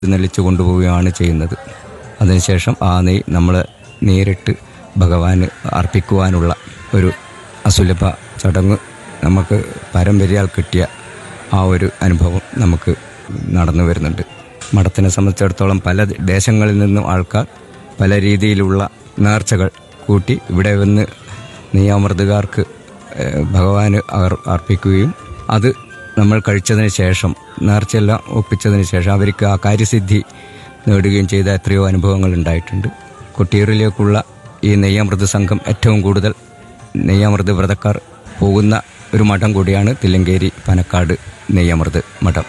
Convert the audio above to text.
എഴുന്നള്ളിച്ചു കൊണ്ടുപോവുകയാണ് ചെയ്യുന്നത് അതിനുശേഷം ആ നെയ് നമ്മൾ നേരിട്ട് ഭഗവാന് അർപ്പിക്കുവാനുള്ള ഒരു അസുലഭ ചടങ്ങ് നമുക്ക് പരമ്പരയാൽ കിട്ടിയ ആ ഒരു അനുഭവം നമുക്ക് നടന്നു വരുന്നുണ്ട് മഠത്തിനെ സംബന്ധിച്ചിടത്തോളം പല ദേശങ്ങളിൽ നിന്നും ആൾക്കാർ പല രീതിയിലുള്ള നേർച്ചകൾ കൂട്ടി ഇവിടെ വന്ന് നെയ്യാമൃതകാർക്ക് ഏഹ്, ഭഗവാന് അവർ അർപ്പിക്കുകയും അത് നമ്മൾ കഴിച്ചതിന് ശേഷം നേർച്ചയെല്ലാം ഒപ്പിച്ചതിന് ശേഷം അവർക്ക് ആ കാര്യസിദ്ധി നേടുകയും ചെയ്ത എത്രയോ അനുഭവങ്ങൾ ഉണ്ടായിട്ടുണ്ട് കൊട്ടിയൂരിലേക്കുള്ള ഈ നെയ്യാമൃത സംഘം ഏറ്റവും കൂടുതൽ നെയ്യാമൃത വ്രതക്കാർ പോകുന്ന ഒരു മഠം കൂടിയാണ് തില്ലങ്കേരി പനക്കാട് നെയ്യാമൃത് മഠം